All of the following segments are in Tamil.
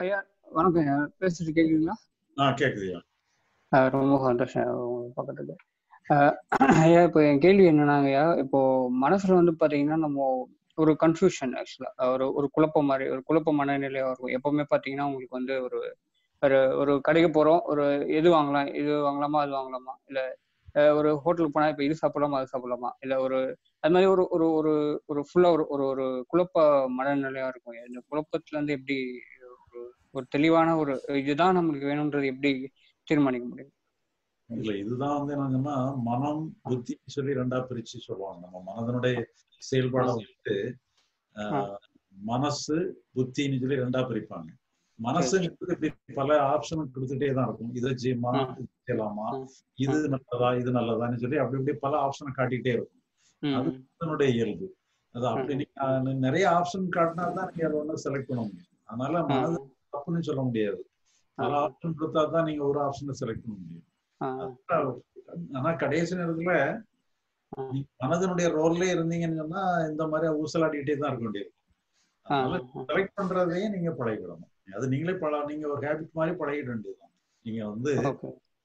ஐயா வணக்கம் ஐயா பேசிட்டு கேக்குறீங்களா ஆ கேக்குதுயா அஹ் ரொம்ப சந்தோஷம் உங்க பக்கத்துல அஹ் ஐயா இப்போ என் கேள்வி என்னன்னாங்க ஐயா இப்போ மனசுல வந்து பாத்தீங்கன்னா நம்ம ஒரு கன்ஃபியூஷன் ஆக்சுவலா ஒரு ஒரு குழப்பம் மாதிரி ஒரு குழப்ப மனநிலையா இருக்கும் எப்பவுமே பாத்தீங்கன்னா உங்களுக்கு வந்து ஒரு ஒரு ஒரு கடைக்கு போறோம் ஒரு எது வாங்கலாம் இது வாங்கலாமா அது வாங்கலாமா இல்ல அஹ் ஒரு ஹோட்டலுக்கு போனா இப்ப இது சாப்பிடலாமா அது சாப்பிடலாமா இல்ல ஒரு அது மாதிரி ஒரு ஒரு ஒரு ஒரு ஃபுல்லா ஒரு ஒரு ஒரு குழப்ப மனநிலையா இருக்கும் இந்த குழப்பத்துல இருந்து எப்படி ஒரு ஒரு தெளிவான ஒரு இதுதான் நம்மளுக்கு வேணும்ன்றது எப்படி தீர்மானிக்க முடியும் இல்ல இதுதான் வந்து என்னங்கன்னா மனம் புத்தி சொல்லி ரெண்டா பிரிச்சு சொல்லுவாங்க நம்ம மனதனுடைய செயல்பாடை வந்துட்டு ஆஹ், மனசு புத்தின்னு சொல்லி ரெண்டா பிரிப்பாங்க மனசுங்கிறது இப்படி பல ஆப்ஷன் கொடுத்துட்டே தான் இருக்கும் இதை செய்யமா ம். இது செய்யலாமா ம். இது நல்லதா இது நல்லதான்னு சொல்லி அப்படி இப்படி பல ஆப்ஷனை காட்டிக்கிட்டே இருக்கும் ம், அது அதனுடைய இயல்பு அது அப்படி நீங்க அஹ், நிறைய ஆப்ஷன் காட்டினா தான் நீங்க அதை ஒண்ணு செலக்ட் பண்ண முடியும் அதனால மனது ம், தப்புன்னு சொல்ல முடியாது பல ஆப்ஷன் கொடுத்தா தான் நீங்க ஒரு ஆப்ஷனை செலக்ட் பண்ண முடியும் ம், ஆனா கடைசி நேரத்துல ம், நீங்க மனதனுடைய ரோல்ல இருந்தீங்கன்னு சொன்னா இந்த மாதிரி ஊசலாடிக்கிட்டே தான் இருக்க வேண்டியது அதனால ம், செலக்ட் பண்றதையும் நீங்க பழகிடணும் அது நீங்களே பழ நீங்க ஒரு ஹேபிட் மாதிரி பழகிட வேண்டியதுதான் நீங்க வந்து ஓகே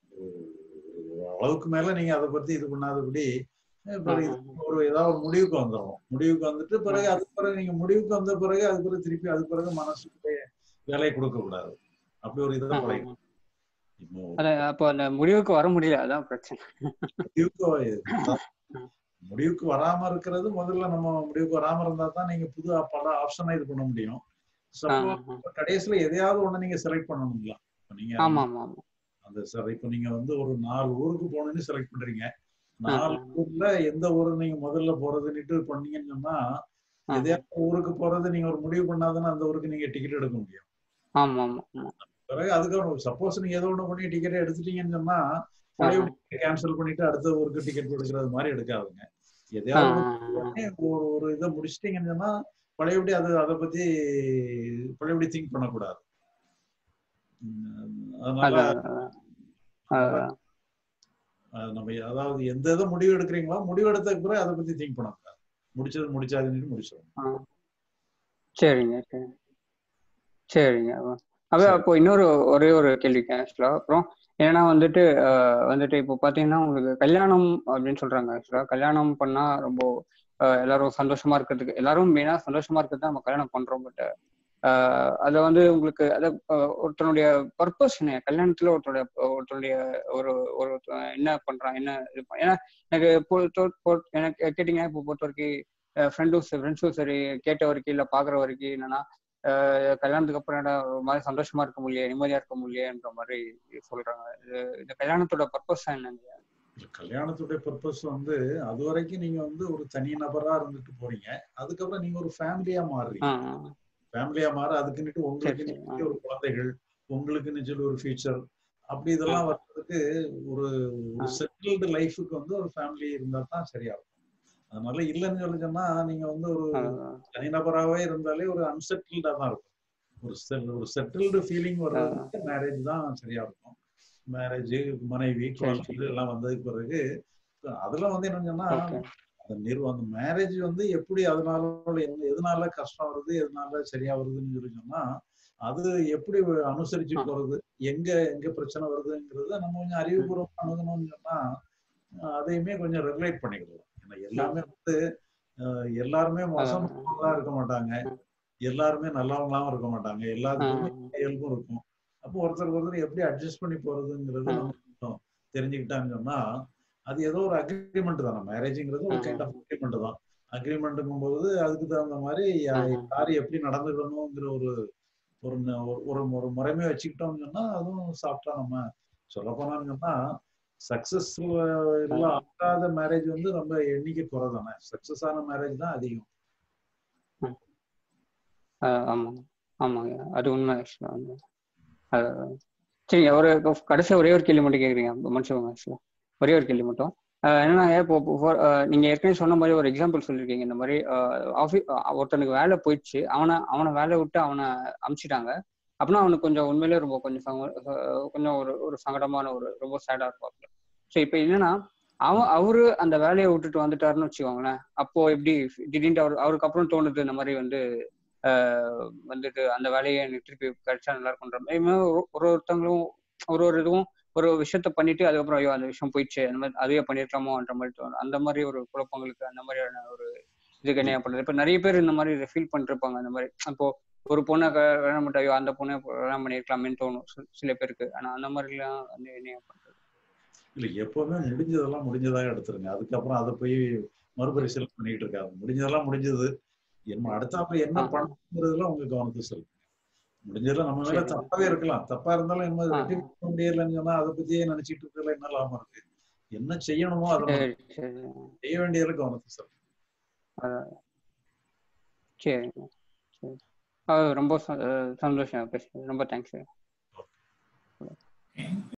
ஒரு அளவுக்கு மேல நீங்க அதை பத்தி இது பண்ணாதபடி அஹ் பிறகு ம், இது ஒரு ஏதாவது ஒரு முடிவுக்கு வந்துடும் முடிவுக்கு வந்துட்டு பிறகு அது பிறகு நீங்க முடிவுக்கு வந்த பிறகு அது பிறகு திருப்பி அது பிறகு மனசுக்கு வேலையை கொடுக்க கூடாது அப்படி ஒரு இதை ம், பழகிடும் இப்போ அது அப்போ அந்த முடிவுக்கு வர முடியல அதான் பிரச்சனை முடிவுக்கு முடிவுக்கு வராம இருக்கிறது முதல்ல நம்ம முடிவுக்கு வராம இருந்தா தான் நீங்க புது பல ஆப்ஷனை இது பண்ண முடியும் ஆ, சப்போஸ் ஆ. கடைசியில எதையாவது ஒண்ணு நீங்க செலக்ட் பண்ணணும்ல இப்ப நீங்க ஆமா ஆமா ஆமா அந்த சார் இப்ப நீங்க வந்து ஒரு நாலு ஊருக்கு போகணும்னு செலக்ட் பண்றீங்க நாலு ஆ, ஊர்ல எந்த ஊரு நீங்க முதல்ல போறதுன்னுட்டு பண்ணீங்கன்னு சொன்னா ஆ. எதையாவது ஊருக்கு போறது நீங்க ஒரு முடிவு பண்ணாதானே அந்த ஊருக்கு நீங்க டிக்கெட் எடுக்க முடியும் ஆமா ஆமா ஆமா பிறகு அதுக்கப்புறம் சப்போஸ் நீங்க ஏதோ ஒண்ணு பண்ணி டிக்கெட் எடுத்துட்டீங்கன்னு சொன்னா ஆ, கேன்சல் பண்ணிட்டு அடுத்த ஊருக்கு டிக்கெட் எடுக்கிறது மாதிரி எடுக்காதுங்க ஆ, எதையாவது ஆ, உடனே ஒரு ஒரு இதை முடிச்சிட்டீங்கன்னு சொன்னா பழையபடி அது அதை பத்தி பழையபடி திங்க் பண்ணக்கூடாது உம் அதனால அதான் அதான் அஹ், நம்ம அதாவது எந்த இதை முடிவு எடுக்கிறீங்களோ முடிவு எடுத்ததுக்கு பிறகு அதை பத்தி திங்க் பண்ணக்கூடாது முடிச்சது முடிச்சாதுன்னு முடிச்சிடணும் ஆ. சரிங்க சரி சரிங்க அப்ப சரி. அப்போ இன்னொரு ஒரே ஒரு கேள்வி ஆக்சுவலா அப்புறம் ஏன்னா வந்துட்டு அஹ், வந்துட்டு இப்போ பாத்தீங்கன்னா உங்களுக்கு கல்யாணம் அப்படின்னு சொல்றாங்க ஆக்சுவலா கல்யாணம் பண்ணா ரொம்ப அஹ், எல்லாரும் சந்தோஷமா இருக்கிறதுக்கு எல்லாரும் மெயினா சந்தோஷமா இருக்கிறது நம்ம கல்யாணம் பண்றோம் பட் அதை வந்து உங்களுக்கு அத அஹ், ஒருத்தனுடைய பர்பஸ் என்ன கல்யாணத்துல ஒருத்தருடைய ஒருத்தருடைய ஒரு ஒரு என்ன பண்றான் என்ன இது பண்- ஏன்னா எனக்கு பொறுத்த- பொறுத்த- எனக்கு கேட்டீங்கன்னா இப்போ பொறுத்த வரைக்கும் ஃப்ரெண்டும் ஃப்ரெண்ட்ஸும் சரி கேட்ட வரைக்கும் இல்லை பார்க்குற வரைக்கும் என்னன்னா அஹ் கல்யாணத்துக்கு அப்புறம் என்ன ஒரு மாதிரி சந்தோஷமா இருக்க முடியல நிம்மதியா இருக்க முடியலன்ற மாதிரி சொல்றாங்க இது இந்த கல்யாணத்தோட பர்பஸ் என்னங்க கல்யாணத்துடைய பர்பஸ் வந்து அது வரைக்கும் நீங்க வந்து ஒரு தனி நபரா இருந்துட்டு போறீங்க அதுக்கப்புறம் நீங்க ஒரு ஃபேமிலியா மாறுறீங்க ஆ ஆ. ஃபேமிலியா மாற அதுக்குன்னுட்டு உங்களுக்கு சரி, சரி. ஒரு குழந்தைகள் உங்களுக்குன்னு சொல்லி ஒரு ஃபியூச்சர் அப்படி இதெல்லாம் வர்றதுக்கு ஒரு ஒரு ஆ. செட்டில்டு லைஃபுக்கு வந்து ஒரு ஃபேமிலி இருந்தா தான் சரியா இருக்கும் அதனால இல்லைன்னு சொல்லி சொன்னா நீங்க வந்து ஒரு ஆ, தனிநபராகவே இருந்தாலே ஒரு அன்செட்டில்டா தான் இருக்கும் ஒரு செல் ஒரு செட்டில்டு ஃபீலிங் வர்றதுக்கு மேரேஜ் தான் சரியா இருக்கும் மேரேஜ் மனைவி குழந்தைகள் எல்லாம் வந்ததுக்கு பிறகு அதுல வந்து என்னன்னு சொன்னா ஓகே அந்த நிறுவ அந்த மேரேஜ் வந்து எப்படி அதனால என்ன- எதனால கஷ்டம் வருது எதனால சரியா வருதுன்னு சொல்லி சொன்னா அது எப்படி அனுசரிச்சு ஆ. போறது எங்க எங்க பிரச்சனை வருதுங்கிறத நம்ம கொஞ்சம் அறிவுபூர்வமா அணுகணும்னு சொன்னா அஹ் அதையுமே கொஞ்சம் ரெகுலேட் பண்ணிக்கலாம் ஏன்னா எல்லாமே வந்து அஹ் எல்லாருமே மோசமானவங்களா இருக்க மாட்டாங்க எல்லாருமே நல்லவங்களாவும் இருக்க மாட்டாங்க எல்லாத்துக்குமே இயல்பும் இருக்கும் அப்போ ஒருத்தருக்கு ஒருத்தர் எப்படி அட்ஜஸ்ட் பண்ணி போறதுங்கிறது நம்ம கொஞ்சம் தெரிஞ்சுக்கிட்டாங்கன்னு சொன்னா அது ஏதோ ஒரு அக்ரிமெண்ட் தானே மேரேஜ்ங்கிறது ஒரு கைண்ட் ஆஃப் அக்ரிமெண்ட் தான் அக்ரிமெண்ட்டுங்கும் போது அதுக்கு தகுந்த மாதிரி யா- யாரு எப்படி நடந்துக்கணுங்கிற ஒரு ஒரு ந- ஒரு ஒரு முறைமையை வச்சுக்கிட்டோம்னு சொன்னா அதுவும் சாப்பிட்டா நம்ம சொல்ல போனான்னு சொன்னா சக்சஸ் எல்லாம் ஆகாத மேரேஜ் வந்து ரொம்ப எண்ணிக்கை குறை தானே சக்சஸ் ஆன மேரேஜ் தான் அதிகம் ஆ, ஆமாங்க ஆமாங்க அது உண்மை ஆக்சுவலா வந்து அது சரிங்க ஒரு கடைசியா ஒரே ஒரு கேள்வி மட்டும் கேக்குறீங்க மனுஷங்க ஆக்சுவலா ஒரே ஒரு கேள்வி மட்டும் ஆஹ் என்னன்னா இப்போ இப்போ for- ஆஹ் நீங்க ஏற்கனவே சொன்ன மாதிரி ஒரு எக்ஸாம்பிள் சொல்லியிருக்கீங்க இந்த மாதிரி ஆஃபீஸ் ஒருத்தனுக்கு வேலை போயிடுச்சு அவனை அவனை வேலையை விட்டு அவனை அமுச்சிட்டாங்க அப்படின்னா அவனுக்கு கொஞ்சம் உண்மையிலேயே ரொம்ப கொஞ்சம் சங்க- அஹ் கொஞ்சம் ஒரு ஒரு சங்கடமான ஒரு ரொம்ப சேடா இருப்பாப்புல ஸோ இப்போ என்னன்னா அவன் அவரு அந்த வேலையை விட்டுட்டு வந்துட்டாருன்னு வச்சுக்கோங்களேன் அப்போ எப்படி திடீர்னு அவர் அவருக்கு அப்புறம் தோணுது இந்த மாதிரி வந்து ஆஹ் வந்துட்டு அந்த வேலையை எனக்கு திருப்பி கிடைச்சா நல்லா இருக்குன்ற மாதிரி இது மாதிரி ஒரு ஒரு ஒருத்தவங்களும் ஒரு ஒரு இதுவும் ஒரு விஷயத்த பண்ணிட்டு அதுக்கப்புறம் ஐயோ அந்த விஷயம் போயிடுச்சு அந்த மாதிரி அதையே பண்ணிருக்கலாமோன்ற மாதிரி தோணும் அந்த மாதிரி ஒரு குழப்பங்களுக்கு அந்த மாதிரியான ஒரு இதுக்கு என்ன பண்றது இப்ப நிறைய பேர் இந்த மாதிரி ஃபீல் பண்ணிருப்பாங்க அந்த மாதிரி இப்போ ஒரு பொண்ணை க- கல்யாணம் பண்ணிட்டு ஐயோ அந்த பொண்ணை கல்யாணம் பண்ணிருக்கலாமேன்னு தோணும் சி- சில பேருக்கு ஆனா அந்த மாதிரிலாம் வந்து என்ன பண்றது இல்ல எப்பவுமே முடிஞ்சதெல்லாம் முடிஞ்சதாக எடுத்துருங்க அதுக்கப்புறம் அதை போய் மறுபரிசீலனை பண்ணிட்டு இருக்காங்க முடிஞ்சதெல்லாம் முடிஞ்சது என்ன அடுத்தாப்புல என்ன ஆ. பண்ணணுங்கிறதுல உங்க கவனத்தை செலுத்துங்க முடிஞ்சதெல்லாம் நம்ம மேல சரி. தப்பாவே இருக்கலாம் தப்பா இருந்தாலும் என்ன ஆ. ரெட்டி பண்ண முடியலன்னு சொன்னா அதை பத்தியே நினைச்சிட்டு இருக்கல என்ன லாபம் இருக்கு என்ன செய்யணுமோ அதை சரி சரி செய்ய வேண்டியதுல கவனத்தை செலுத்துங்க அதான். சரிங்க சரி அது ரொம்ப ச- அஹ் சந்தோஷம் பேசுறது ரொம்ப தேங்க்ஸ்